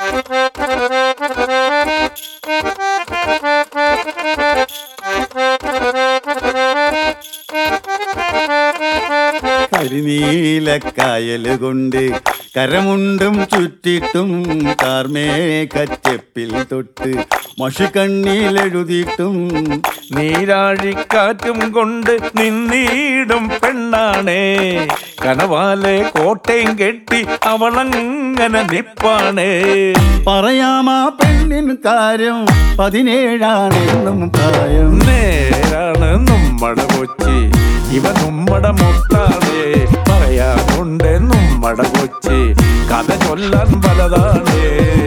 കരിനീലക്കായല് കൊണ്ട് കരമുണ്ടും ചുറ്റിട്ടും കാർമേ കച്ചപ്പിൽ തൊട്ട് മഷിക്കണ്ണിലെഴുതിയിട്ടും നീരാഴിക്കാറ്റും കൊണ്ട് നിന്നീടും പെണ്ണാണേ കനവാലെ കോട്ടയും കെട്ടി അവളങ്ങനെ നിപ്പാണേ പറയാമാ പെണ്ണിൻ കാര്യം പതിനേഴാണെന്നും പ്രായം നേരാണ് നമ്മടെ കൊച്ചി ഇവ നമ്മടെ മുത്താണേ പറയാനുണ്ട് നമ്മടെ കൊച്ചി കഥ ചൊല്ലാൻ പലതാണേ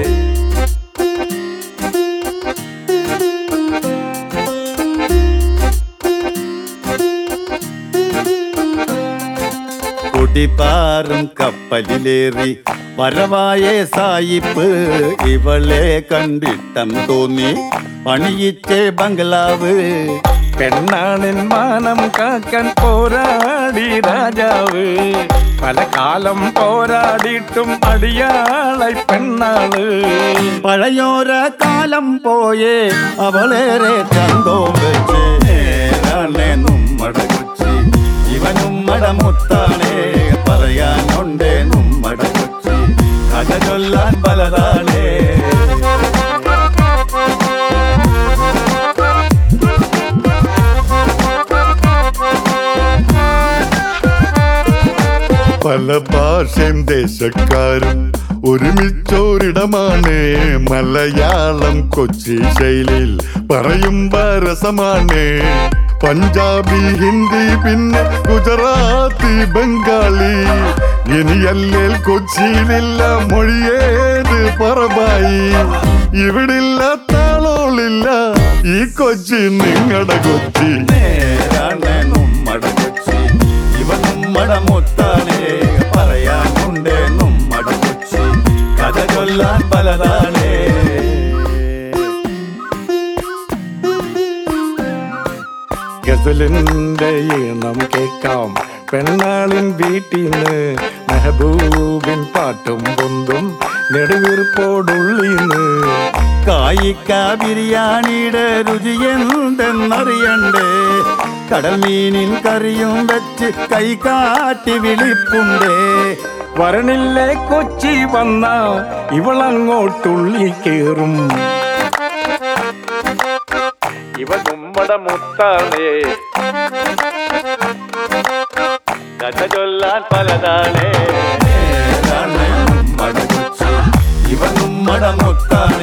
കുടിപ്പാറും കപ്പലിലേറി വരവായ സായിപ്പ് ഇവളെ കണ്ടിട്ടം തോന്നി പണിയിച്ചേ ബംഗ്ലാവ് പെണ്ണാണിൻ മാനം കാക്കാൻ പോരാടി രാജാവ് പല കാലം പോരാടിയിട്ടും അടിയാളായി പെണ്ണാള് പഴയോര കാലം പോയേ അവളേറെ ചന്തോ വെച്ച് നേരാണേ നമ്മടെ കൊച്ചി ഇവനുമ്മട മുത്താണേ പറയാനുണ്ടേ നമ്മട കൊച്ചി കഥ ചൊല്ലാൻ പലതാണേ പല ഭാഷയും ദേശക്കാരും ഒരുമിച്ചോരിടമാണ് മലയാളം കൊച്ചി ശൈലിയിൽ പറയുമ്പോ രസമാണ് പഞ്ചാബി ഹിന്ദി പിന്നെ ഗുജറാത്തി ബംഗാളി ഇനിയല്ലേൽ കൊച്ചിയിലില്ല മൊഴിയേത് പറബായി ഇവിടില്ല താളോളില്ല ഈ കൊച്ചി നിങ്ങളുടെ കൊച്ചി നേരാണേ നമ്മട കൊച്ചി ഇവൻ നമ്മട മുത്താണേ പറയാനുണ്ടേ നമ്മട കൊച്ചി കഥ ചൊല്ലാൻ പലതാണേ ഗസലിന്റെ ഈണം കേൾക്കാം പെണ്ണാളിൻ വീട്ടിന്ന് മെഹബൂബിൻ പാട്ടും പൊന്തും നെടുവീർപ്പോടുള്ളിന്ന് കായിക്ക ബിരിയാണിയുടെ രുചി എന്തെന്നറിയണ്ടേ കടൽ മീനിൻ കറിയും വെച്ച് കൈ കാട്ടി വിളിപ്പുണ്ടേ വരണില്ലേ കൊച്ചി വന്ന ഇവളങ്ങോട്ടുള്ളി കേറും ഇവ നമ്മടെ മുത്താണേ കഥ ചൊല്ലാൻ പലതാണേ നേരാണേ നമ്മട കൊച്ചി ഇവൻ നമ്മട മുത്താണ്